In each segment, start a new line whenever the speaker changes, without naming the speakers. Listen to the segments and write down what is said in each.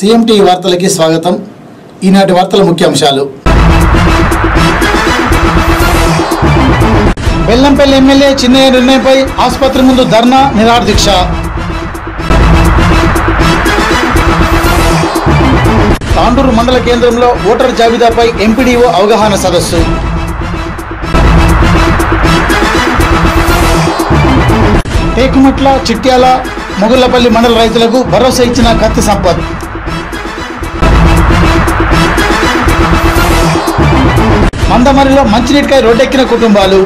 CMT వార్తలకి స్వాగతం ఈనాటి వార్తల ముఖ్యాంశాలు బెల్లంపల్లి ఎమ్మెల్యే చిన్నయ్య నిర్ణయంపై ఆసుపత్రి ముందు ధర్నా నిరాహార దీక్ష తాండూరు మండల కేంద్రంలో ఓటర్ జాబితాపై ఎంపీడీఓ అవగాహన సదస్సు టేకుమట్ల చిట్యాల మొగుళ్లపల్లి మండల రైతులకు భరోసా ఇచ్చిన కత్తి సంపత్ మందమరిలో మంచినీటికై రోడ్డెక్కిన కుటుంబాలు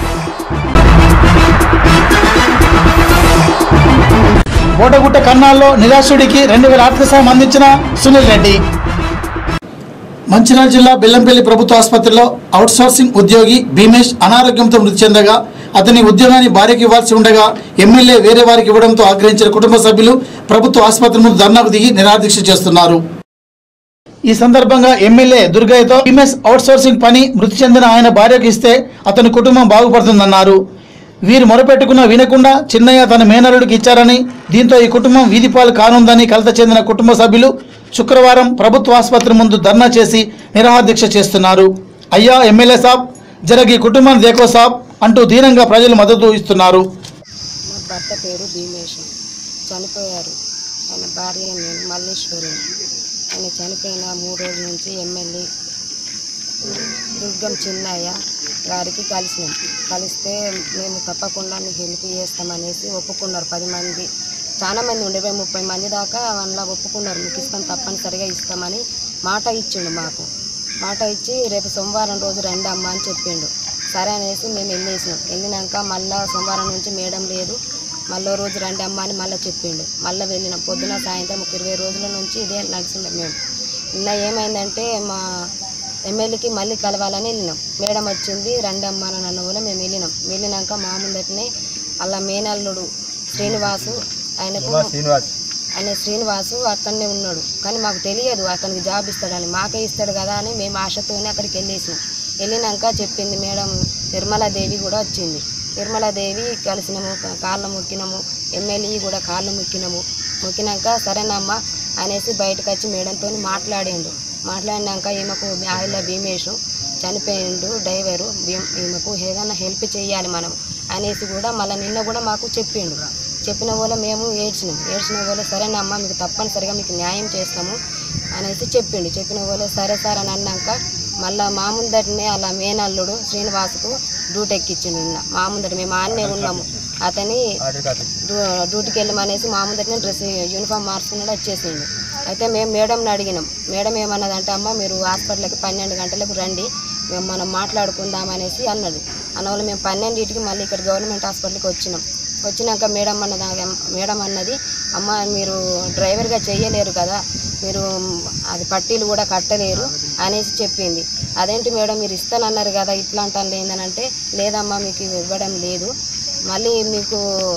బోటగుట్ట కన్నాల్లో నిరాశుడికి రెండు వేల ఆర్థిక సాయం అందించిన సునీల్ రెడ్డి మంచిర్యాల జిల్లా బెల్లంపల్లి ప్రభుత్వ ఆసుపత్రిలో అవుట్సోర్సింగ్ ఉద్యోగి భీమేష్ అనారోగ్యంతో మృతి చెందగా అతని ఉద్యోగాన్ని భార్యకి ఇవ్వాల్సి ఉండగా ఎమ్మెల్యే వేరే వారికి ఇవ్వడంతో ఆగ్రహించిన కుటుంబ సభ్యులు ప్రభుత్వ ఆసుపత్రి ముందు ధర్నాకు దిగి నిరాదీక్ష చేస్తున్నారు ఈ సందర్భంగా ఎమ్మెల్యే దుర్గయ్యతో భీమేష్ అవుట్సోర్సింగ్ పని మృతి చెందిన ఆయన భార్యకు ఇస్తే అతని కుటుంబం బాగుపడుతుందన్నారు వీరు మొరపెట్టుకున్న వినకుండా చిన్నయ్య తన మేనరుడికి ఇచ్చారని దీంతో ఈ కుటుంబం వీధిపాలు కానుందని కలత చెందిన కుటుంబ సభ్యులు శుక్రవారం ప్రభుత్వ ఆసుపత్రి ముందు ధర్నా చేసి నిరాహార దీక్ష చేస్తున్నారు అయ్యా ఎమ్మెల్యే సాబ్ జరగి కుటుంబాన్ని దేకో సాబ్ అంటూ దీనంగా ప్రజలు మద్దతు ఇస్తున్నారు
నా భర్త పేరు భీమేశం చనిపోయారు ఆయన భార్య నేను మల్లేశ్వరి ఆయన చనిపోయిన మూడు రోజుల నుంచి ఎమ్మెల్యే దుర్గం చిన్నయ్య గారికి కలిసినాం కలిస్తే మేము తప్పకుండా నీకు హెల్ప్ చేస్తామనేసి ఒప్పుకున్నారు పది మంది చాలా మంది ఉండే ఇరవై ముప్పై మంది దాకా అందులో ఒప్పుకున్నారు మీకు ఇస్తాం తప్పనిసరిగా ఇస్తామని మాట ఇచ్చిండు మాకు మాట ఇచ్చి రేపు సోమవారం రోజు రండి అమ్మ అని చెప్పిండు సరే అనేసి మేము వెళ్ళేసినాం వెళ్ళినాక మళ్ళా సోమవారం నుంచి మేడం లేదు మళ్ళీ రోజు రండి అమ్మ అని మళ్ళీ చెప్పిండు మళ్ళీ వెళ్ళినాం పొద్దున సాయంత్రం ఒక ఇరవై రోజుల నుంచి ఇదే నడిచిండే మేము నిన్న ఏమైందంటే మా ఎమ్మెల్యేకి మళ్ళీ కలవాలని వెళ్ళినాం మేడం వచ్చింది రండి అమ్మ అని అన్న కూడా మేము వెళ్ళినాం వెళ్ళినాక మా ముందటనే అలా మేనల్లుడు శ్రీనివాసు ఆయనకు ఆయన శ్రీనివాసు అక్కడనే ఉన్నాడు కానీ మాకు తెలియదు అతనికి జాబ్ ఇస్తాడని మాకే ఇస్తాడు కదా అని మేము ఆశతోనే అక్కడికి వెళ్ళేసాం వెళ్ళినాక చెప్పింది మేడం నిర్మలాదేవి కూడా వచ్చింది నిర్మలాదేవి కలిసినాము కా- కాళ్ళు మొక్కినాము ఎమ్మెల్యే కూడా కాళ్ళు మొక్కినాము మొక్కినాక సరేనమ్మా అనేసి బయటకు వచ్చి మేడంతో మాట్లాడిండు మాట్లాడినాక ఈమెకు ఆయిల భీమేషు చనిపోయిండు డ్రైవరు భీమ్ ఈమెకు ఏదైనా హెల్ప్ చేయాలి మనం అనేసి కూడా మళ్ళీ నిన్న కూడా మాకు చెప్పిండు చెప్పిన వాళ్ళ మేము ఏడ్చినాం ఏడ్చిన వాళ్ళ సరేనమ్మా మీకు తప్పనిసరిగా మీకు న్యాయం చేస్తాము అనేసి చెప్పిండు చెప్పిన వాళ్ళు సరే సార్ అని అన్నాక మళ్ళా మా ముందటనే అలా మేనల్లుడు శ్రీనివాసుకు డ్యూటీ ఎక్కించిండు నిన్న మా ముందట మేము ఆన్నే ఉన్నాము అతని డ్యూ- డ్యూటీకి వెళ్ళమనేసి మా ముందటనే డ్రెస్ యూనిఫామ్ మార్చుకున్నాడు వచ్చేసిండు అయితే మేము మేడంని అడిగినాం మేడం ఏమన్నదంటే అమ్మ మీరు హాస్పిటల్కి పన్నెండు గంటలకు రండి మేము మనం మాట్లాడుకుందాం అనేసి అన్నది అన్నవాళ్ళు మేము పన్నెండింటికి మళ్ళీ ఇక్కడ గవర్నమెంట్ హాస్పిటల్కి వచ్చినాం వచ్చినాక మేడం అన్నది మేడం అన్నది అమ్మ మీరు డ్రైవర్గా చెయ్యలేరు కదా మీరు అది పట్టీలు కూడా కట్టలేరు అనేసి చెప్పింది అదేంటి మేడం మీరు ఇస్తానన్నారు కదా ఇట్లా అంటాను ఏంటనంటే లేదమ్మా మీకు ఇవి ఇవ్వడం లేదు మళ్ళీ మీకు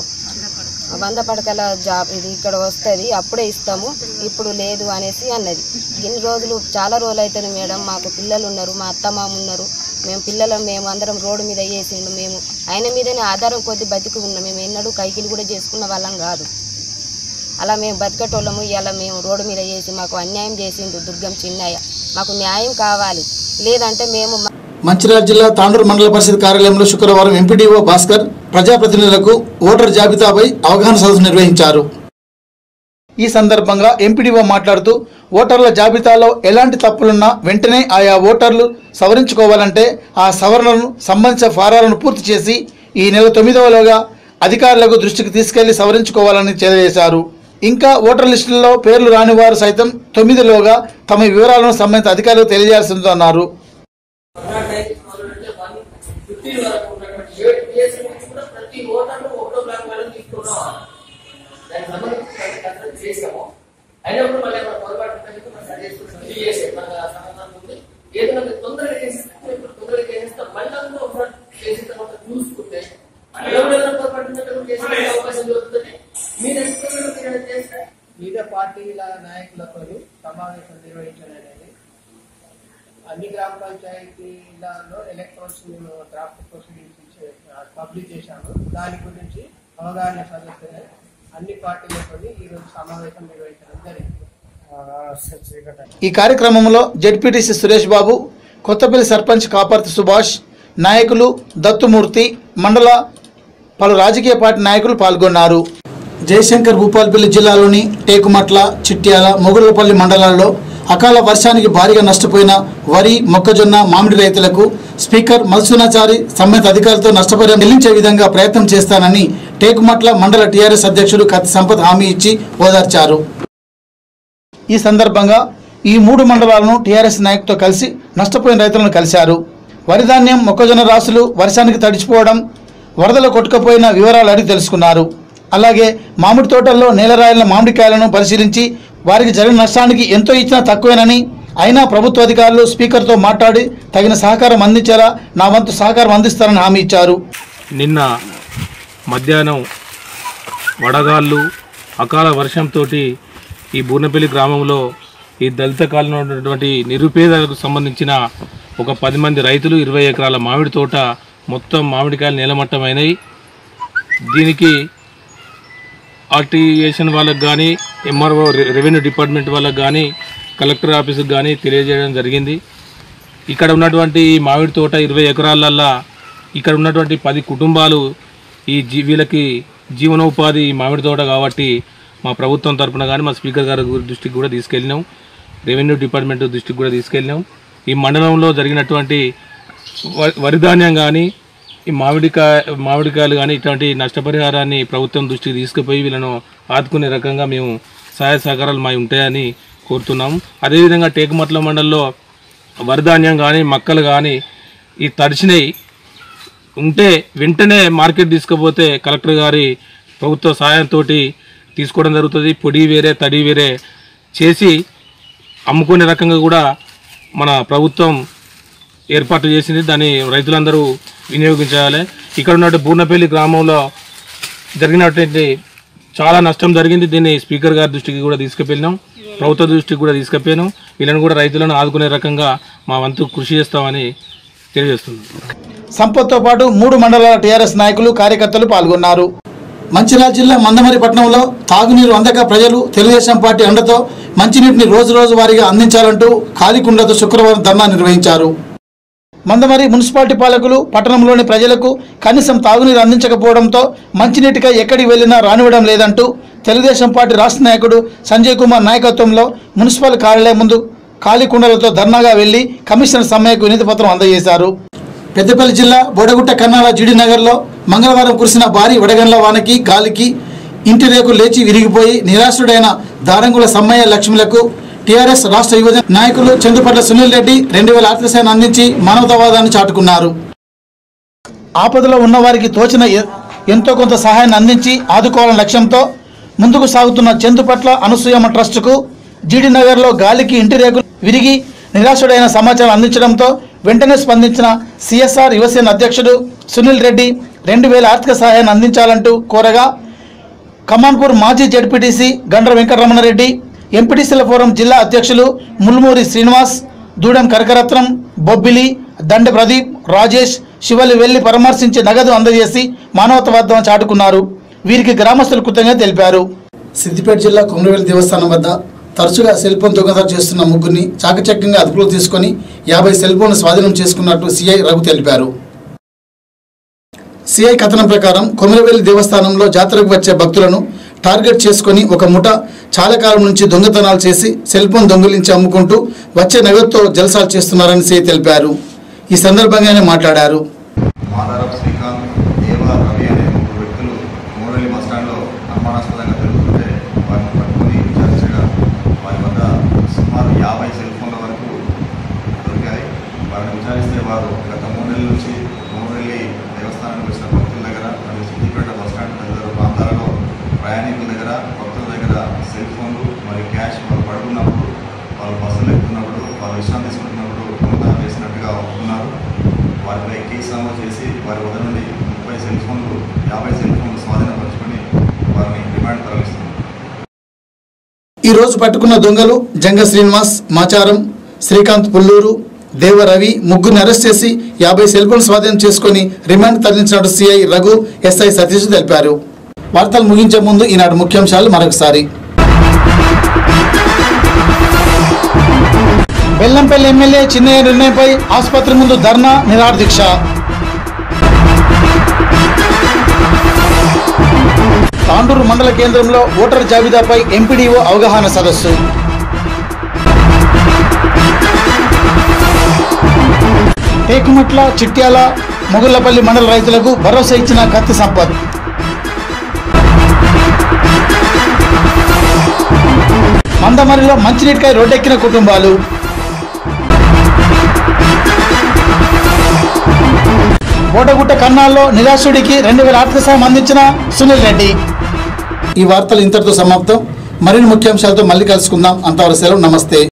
వంద పడకల జాబ్ ఇది ఇక్కడ వస్తుంది అప్పుడే ఇస్తాము ఇప్పుడు లేదు అనేసి అన్నది ఇన్ని రోజులు చాలా రోజులు అవుతుంది మేడం మాకు పిల్లలు ఉన్నారు మా అత్త మామ ఉన్నారు మేము పిల్లలు మేము అందరం రోడ్డు మీద వేసిండు మేము ఆయన మీదనే ఆధారం కొద్ది బతికి ఉన్నాం మేము ఎన్నడూ కైకిలు కూడా చేసుకున్న వాళ్ళం కాదు అలా మేము బతికేటోళ్ళము ఇలా మేము రోడ్డు మీద వేసి మాకు అన్యాయం చేసిండు దుర్గం చిన్నయ్య మాకు న్యాయం కావాలి లేదంటే మేము మా-
మంచిర్యాల జిల్లా తాండూరు మండల పరిషత్ కార్యాలయంలో శుక్రవారం ఎంపీడీఓ భాస్కర్ ప్రజాప్రతినిధులకు ఓటర్ జాబితాపై అవగాహన సదస్సు నిర్వహించారు ఈ సందర్భంగా ఎంపీడీఓ మాట్లాడుతూ ఓటర్ల జాబితాలో ఎలాంటి తప్పులున్నా వెంటనే ఆయా ఓటర్లు సవరించుకోవాలంటే ఆ సవరణను సంబంధించిన ఫారాలను పూర్తి చేసి ఈ నెల తొమ్మిదవలోగా అధికారులకు దృష్టికి తీసుకెళ్లి సవరించుకోవాలని తెలియజేశారు ఇంకా ఓటర్ లిస్టుల్లో పేర్లు రాని వారు సైతం తొమ్మిదిలోగా తమ వివరాలను సంబంధిత అధికారులకు తెలియజేయాల్సిందన్నారు
ఫిఫ్టీన్ వరకు ఉన్నటువంటి ఏడు కేసు నుంచి కూడా ప్రతి ఓటర్లు ఒకటో బ్లాక్ వాళ్ళని తీసుకున్నాం దానికి సంబంధించి ప్రతి కన్సల్ట్ చేసాము అయినప్పుడు మళ్ళీ మన పొరపాటు ఉందని చెప్పి మనం సరి చేసుకుంటాం ఇది చేసే మన సమాధానం ఉంది ఏదైనా మీరు తొందరగా చేసేస్తాం ఇప్పుడు తొందరగా చేసేస్తాం మళ్ళీ అందులో ఒక చేసిన తర్వాత చూసుకుంటే మళ్ళీ కూడా ఏదైనా పొరపాటు ఉందంటే కూడా చేసే అవకాశం దొరుకుతుంది మీరు ఎంత మీరు చేస్తే
వివిధ పార్టీల నాయకులతో సమావేశం నిర్వహించడం అనేది అన్ని గ్రామ పంచాయతీలలో ఎలక్ట్రాన్స్ మేము డ్రాఫ్ట్ ప్రొసీడింగ్స్ ఇచ్చే పబ్లిష్ చేశాము దాని గురించి అవగాహన సదస్సులు అన్ని పార్టీలతో ఈ రోజు సమావేశం నిర్వహించడం జరిగింది
ఈ కార్యక్రమంలో జెడ్పీటీసీ సురేష్ బాబు కొత్తపల్లి సర్పంచ్ కాపర్తి సుభాష్ నాయకులు దత్తుమూర్తి మండల పలు రాజకీయ పార్టీ నాయకులు పాల్గొన్నారు జయశంకర్ భూపాల్పల్లి జిల్లాలోని టేకుమట్ల చిట్యాల మొగుళ్ళపల్లి మండలాల్లో అకాల వర్షానికి భారీగా నష్టపోయిన వరి మొక్కజొన్న మామిడి రైతులకు స్పీకర్ మల్సునాచారి సంబంధిత అధికారులతో నష్టపరిహారం చెల్లించే విధంగా ప్రయత్నం చేస్తానని టేకుమట్ల మండల టీఆర్ఎస్ అధ్యక్షుడు కత్తి సంపత్ హామీ ఇచ్చి ఓదార్చారు ఈ సందర్భంగా ఈ మూడు మండలాలను టీఆర్ఎస్ నాయకుతో కలిసి నష్టపోయిన రైతులను కలిశారు వరి ధాన్యం మొక్కజొన్న రాసులు వర్షానికి తడిచిపోవడం వరదలు కొట్టుకుపోయిన వివరాలు అడిగి తెలుసుకున్నారు అలాగే మామిడి తోటల్లో నేలరాయల మామిడికాయలను పరిశీలించి వారికి జరిగిన నష్టానికి ఎంతో ఇచ్చినా తక్కువేనని అయినా ప్రభుత్వ అధికారులు స్పీకర్తో మాట్లాడి తగిన సహకారం అందించేలా నా వంతు సహకారం అందిస్తారని హామీ ఇచ్చారు
నిన్న మధ్యాహ్నం వడగాళ్ళు అకాల వర్షంతో ఈ బూర్నపల్లి గ్రామంలో ఈ దళిత కాలంలో ఉన్నటువంటి నిరుపేదలకు సంబంధించిన ఒక పది మంది రైతులు ఇరవై ఎకరాల మామిడి తోట మొత్తం మామిడికాయలు నీలమట్టమైనవి దీనికి ఆర్టీఏషన్ వాళ్ళకి కానీ ఎంఆర్ఓ రెవెన్యూ డిపార్ట్మెంట్ వాళ్ళకి కానీ కలెక్టర్ ఆఫీస్కి కానీ తెలియజేయడం జరిగింది ఇక్కడ ఉన్నటువంటి ఈ మామిడి తోట ఇరవై ఎకరాలల్లా ఇక్కడ ఉన్నటువంటి పది కుటుంబాలు ఈ జీ వీళ్ళకి జీవనోపాధి ఈ మామిడి తోట కాబట్టి మా ప్రభుత్వం తరపున కానీ మా స్పీకర్ గారి గు- దృష్టికి కూడా తీసుకెళ్ళినాం రెవెన్యూ డిపార్ట్మెంట్ దృష్టికి కూడా తీసుకెళ్ళినాం ఈ మండలంలో జరిగినటువంటి వ- వరి ధాన్యం కానీ ఈ మామిడికాయ మామిడికాయలు కానీ ఇటువంటి నష్టపరిహారాన్ని ప్రభుత్వం దృష్టికి తీసుకుపోయి వీళ్ళను ఆదుకునే రకంగా మేము సహాయ సహకారాలు మా ఉంటాయని కోరుతున్నాము అదేవిధంగా టేకుమట్ల మండలంలో వరిధాన్యం కానీ మక్కలు కానీ ఈ తడిచినవి ఉంటే వెంటనే మార్కెట్ తీసుకుపోతే కలెక్టర్ గారి ప్రభుత్వ సహాయంతో తీసుకోవడం జరుగుతుంది పొడి వేరే తడి వేరే చేసి అమ్ముకునే రకంగా కూడా మన ప్రభుత్వం ఏర్పాటు చేసింది దాన్ని రైతులందరూ వినియోగించాలి ఇక్కడ ఉన్న బూర్నపల్లి గ్రామంలో జరిగినటువంటి చాలా నష్టం జరిగింది దీన్ని స్పీకర్ గారి దృష్టికి కూడా తీసుకుపోయినాం ప్రభుత్వ దృష్టికి కూడా తీసుకుపోయినాం వీళ్ళని కూడా రైతులను ఆదుకునే రకంగా మా వంతు కృషి చేస్తామని తెలియజేస్తున్నాం
సంపత్తో పాటు మూడు మండలాల టీఆర్ఎస్ నాయకులు కార్యకర్తలు పాల్గొన్నారు మంచిర్యాల జిల్లా మందమరి పట్టణంలో తాగునీరు అందక ప్రజలు తెలుగుదేశం పార్టీ అండతో మంచినీటిని రోజు రోజు వారీగా అందించాలంటూ ఖాళీకుండతో శుక్రవారం ధర్నా నిర్వహించారు మందమరి మున్సిపాలిటీ పాలకులు పట్టణంలోని ప్రజలకు కనీసం తాగునీరు అందించకపోవడంతో మంచినీటికై ఎక్కడికి వెళ్లినా రానివ్వడం లేదంటూ తెలుగుదేశం పార్టీ రాష్ట్ర నాయకుడు సంజయ్ కుమార్ నాయకత్వంలో మున్సిపల్ కార్యాలయం ముందు ఖాళీ కుండలతో ధర్నాగా వెళ్లి కమిషనర్ సమ్మెకు వినతి పత్రం అందజేశారు పెద్దపల్లి జిల్లా బోడగుట్ట కన్నాల జిడి నగర్లో మంగళవారం కురిసిన భారీ వడగండ్ల వానకి గాలికి ఇంటి రేకు లేచి విరిగిపోయి నిరాశుడైన దారంగుల సమ్మయ్య లక్ష్మిలకు టీఆర్ఎస్ రాష్ట్ర యువజన నాయకులు చందుపట్ల సునీల్ రెడ్డి రెండు వేల ఆర్థిక సాయాన్ని అందించి మానవతావాదాన్ని చాటుకున్నారు ఆపదలో ఉన్నవారికి తోచిన ఎ- ఎంతో కొంత సహాయాన్ని అందించి ఆదుకోవాలనే లక్ష్యంతో ముందుకు సాగుతున్న చందుపట్ల అనసూయమ్మ ట్రస్టుకు జీడి నగర్లో గాలికి ఇంటి రేకులు విరిగి నిరాశుడైన సమాచారం అందించడంతో వెంటనే స్పందించిన సిఎస్ఆర్ యువసేన అధ్యక్షుడు సునీల్ రెడ్డి రెండు వేల ఆర్థిక సహాయాన్ని అందించాలంటూ కోరగా కమాన్పూర్ మాజీ జడ్పీటీసీ గండ్ర వెంకటరమణారెడ్డి ఎంపీటీసీల ఫోరం జిల్లా అధ్యక్షులు ముల్మూరి శ్రీనివాస్ దూడెం కనకరత్నం బొబ్బిలి దండ ప్రదీప్ రాజేష్ శివలి వెళ్లి పరామర్శించి నగదు అందజేసి మానవతావాదం చాటుకున్నారు వీరికి గ్రామస్తులు కృతజ్ఞత తెలిపారు సిద్దిపేట జిల్లా కొమరవెల్లి దేవస్థానం వద్ద తరచుగా సెల్ ఫోన్ దొంగతనం చేస్తున్న ముగ్గురిని చాకచక్యంగా అదుపులో తీసుకొని యాభై సెల్ ఫోన్లు స్వాధీనం చేసుకున్నట్టు సిఐ రఘు తెలిపారు సిఐ కథనం ప్రకారం కొమరవెల్లి దేవస్థానంలో జాతరకు వచ్చే భక్తులను టార్గెట్ చేసుకొని ఒక ముఠ చాలా కాలం నుంచి దొంగతనాలు చేసి సెల్ ఫోన్ దొంగిలించి అమ్ముకుంటూ వచ్చే నగదుతో జల్సాలు చేస్తున్నారని సిఐ తెలిపారు ఈ సందర్భంగా ఆయన మాట్లాడారు
మాదారావు శ్రీకాంత్ దేవ రవి అనే ముగ్గురు వ్యక్తులు మూడవల్లి బస్ స్టాండ్లో అనుమానాస్పదంగా తిరుగుతుంటే వారిని పట్టుకుని విచారించగా వారి వద్ద సుమారు యాభై సెల్ ఫోన్ల వరకు దొరికాయి వారిని విచారిస్తే వారు గత మూడు నెలల నుంచి మూడవల్లి దేవస్థానానికి వచ్చిన భక్తుల దగ్గర మరియు సిద్దిపేట బస్ స్టాండ్ తదితర ప్రాంతాలలో ప్రయాణికుల దగ్గర భక్తుల దగ్గర సెల్ ఫోన్లు మరియు క్యాష్ వారు పడుకున్నప్పుడు వాళ్ళు బస్సులు ఎక్కుతున్నప్పుడు వాళ్ళు విశ్రాంతి తీసుకుంటున్నప్పుడు దొంగతనం చేసినట్టుగా ఒప్పుకున్నారు వారిపై కేసు నమోదు చేసి వారి వద్ద నుండి ముప్పై సెల్ ఫోన్లు యాభై సెల్ ఫోన్లు స్వాధీనపరుచుకొని వారిని రిమాండ్ తరలిస్తున్నారు
ఈ రోజు పట్టుకున్న దొంగలు జంగ శ్రీనివాస్ మాచారం శ్రీకాంత్ పుల్లూరు దేవ రవి ముగ్గురిని అరెస్ట్ చేసి యాభై సెల్ ఫోన్ స్వాధీనం చేసుకొని రిమాండ్ తరలించినట్టు సిఐ రఘు ఎస్ఐ సతీష్ తెలిపారు వార్తలు ముగించే ముందు ఈనాటి ముఖ్యాంశాలు మరొకసారి బెల్లంపల్లి ఎమ్మెల్యే చిన్నయ్య నిర్ణయంపై ఆసుపత్రి ముందు ధర్నా నిరాహార దీక్ష తాండూరు మండల కేంద్రంలో ఓటర్ జాబితాపై ఎంపీడీఓ అవగాహన సదస్సు టేకుమట్ల చిట్యాల మొగుళ్లపల్లి మండల రైతులకు భరోసా ఇచ్చిన కత్తి సంపత్ మందమరిలో మంచినీటికై రోడ్డెక్కిన కుటుంబాలు కోటగుట్ట కన్నాల్లో నిరాశుడికి రెండు వేల ఆర్థిక సాయం అందించిన సునీల్ రెడ్డి ఈ వార్తలు ఇంతటితో సమాప్తం మరిన్ని ముఖ్యాంశాలతో మళ్ళీ కలుసుకుందాం అంతవరకు సెలవు నమస్తే